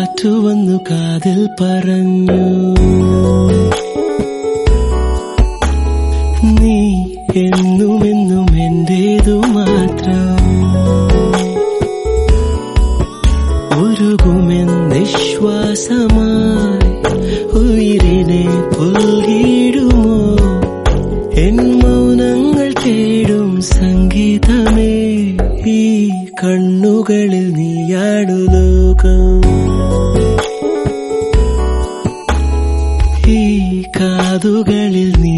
കാറ്റു വന്നു കാതിൽ പറഞ്ഞു നീ എന്നുമെന്നും എന്റേതു മാത്രം ഉരുകുമെന്നിശ്വാസമായി ഉയിരിനെ പുൽകിടുമോ എൻ മൗനങ്ങൾ തേടും സംഗീതമേ ഈ കണ്ണുകളിൽ നീയാണു ലോകം ഈ കാതുകളിൽ നീ